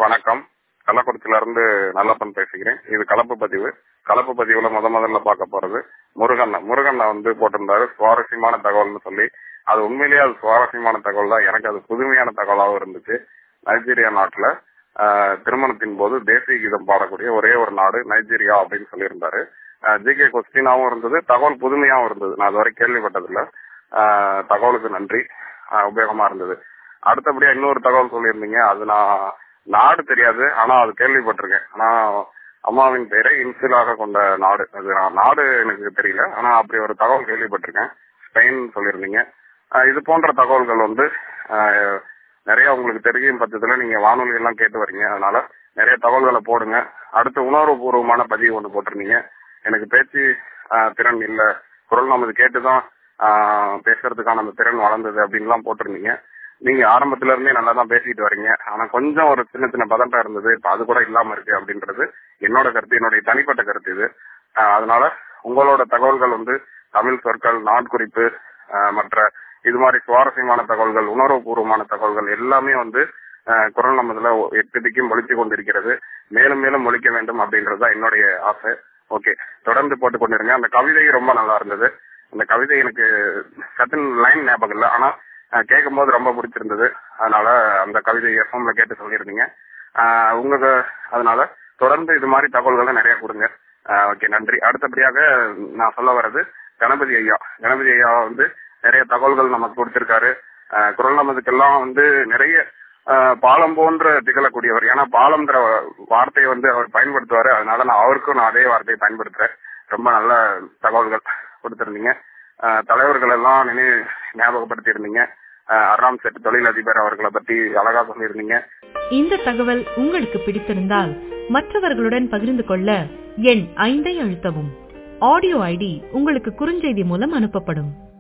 வணக்கம் கள்ளக்குறிச்சியில இருந்து நல்லப்பன் பேசுகிறேன் இது கலப்பு பதிவு கலப்பு பதிவுல முத முதல்ல பார்க்க போறது முருகன் முருகன் வந்து போட்டிருந்தாரு சுவாரஸ்யமான தகவல்னு சொல்லி அது உண்மையிலேயே அது சுவாரஸ்யமான தகவல் தான் எனக்கு அது புதுமையான தகவலாகவும் இருந்துச்சு நைஜீரியா நாட்டுல ஆஹ், திருமணத்தின் போது தேசிய கீதம் பாடக்கூடிய ஒரே ஒரு நாடு நைஜீரியா அப்படின்னு சொல்லியிருந்தாரு ஜிகே கொஸ்டினாவும் இருந்தது தகவல் புதுமையாவும் இருந்தது நான் அதுவரை கேள்விப்பட்டதில்ல ஆஹ், தகவலுக்கு நன்றி ஆஹ், உபயோகமா இருந்தது அடுத்தபடியா இன்னொரு தகவல் சொல்லியிருந்தீங்க அது நான் நாடு தெரியாது ஆனா அது கேள்விப்பட்டிருக்கேன் ஆனா அம்மாவின் பெயரை இன்சிலாக கொண்ட நாடு அது நான் நாடு எனக்கு தெரியல ஆனா அப்படி ஒரு தகவல் கேள்விப்பட்டிருக்கேன் ஸ்பெயின் சொல்லியிருந்தீங்க ஆஹ் இது போன்ற தகவல்கள் வந்து ஆஹ் நிறைய உங்களுக்கு தெரியும் பட்சத்துல நீங்க வானொலி எல்லாம் கேட்டு வரீங்க அதனால நிறைய தகவல்களை போடுங்க அடுத்து உணர்வுபூர்வமான பதிவு ஒன்று போட்டிருந்தீங்க எனக்கு பேச்சு ஆஹ் திறன் இல்ல குரல் நமது கேட்டுதான் ஆஹ் பேசுறதுக்கான அந்த திறன் வளர்ந்தது அப்படின்லாம் போட்டிருந்தீங்க நீங்க ஆரம்பத்துல இருந்தே நல்லா தான் பேசிட்டு வரீங்க ஆனா கொஞ்சம் ஒரு சின்ன சின்ன பதட்டம் இருந்தது இப்ப அது கூட இல்லாம இருக்கு அப்படின்றது என்னோட கருத்து என்னுடைய தனிப்பட்ட கருத்து இது ஆஹ் அதனால உங்களோட தகவல்கள் வந்து தமிழ் சொற்கள் நாட்குறிப்பு ஆஹ் மற்ற இது மாதிரி சுவாரஸ்யமான தகவல்கள் உணர்வுபூர்வமான தகவல்கள் எல்லாமே வந்து ஆஹ் குரல் நமதுல எட்டுதிக்கும் ஒழிச்சு கொண்டிருக்கிறது மேலும் மேலும் ஒழிக்க வேண்டும் அப்படின்றதுதான் என்னுடைய ஆசை ஓகே தொடர்ந்து போட்டு கொண்டிருங்க அந்த கவிதை ரொம்ப நல்லா இருந்தது அந்த கவிதை எனக்கு சத்தின் லைன் ஞாபகம் இல்லை ஆனா கேட்கும் போது ரொம்ப பிடிச்சிருந்தது அதனால அந்த கவிதை எஃப்எம்ல கேட்டு சொல்லியிருந்தீங்க ஆஹ் உங்களுக்கு அதனால தொடர்ந்து இது மாதிரி தகவல்களை நிறைய கொடுங்க ஓகே நன்றி அடுத்தபடியாக நான் சொல்ல வர்றது கணபதி ஐயா கணபதி ஐயா வந்து நிறைய தகவல்கள் நமக்கு கொடுத்திருக்காரு ஆஹ் குரல் நமதுக்கெல்லாம் வந்து நிறைய ஆஹ் பாலம் போன்ற திகழக்கூடியவர் ஏன்னா பாலம்ன்ற வார்த்தையை வந்து அவர் பயன்படுத்துவாரு அதனால நான் அவருக்கும் நான் அதே வார்த்தையை பயன்படுத்துறேன் ரொம்ப நல்ல தகவல்கள் கொடுத்திருந்தீங்க ஆஹ் தலைவர்கள் எல்லாம் நினைவு ஞாபகப்படுத்தி இருந்தீங்க அர்ராம் செட் தொழிலதிபர் அவர்களை பத்தி அழகா சொல்லியிருந்தீங்க இந்த தகவல் உங்களுக்கு பிடித்திருந்தால் மற்றவர்களுடன் பகிர்ந்து கொள்ள எண் ஐந்தை அழுத்தவும் ஆடியோ ஐடி உங்களுக்கு குறுஞ்செய்தி மூலம் அனுப்பப்படும்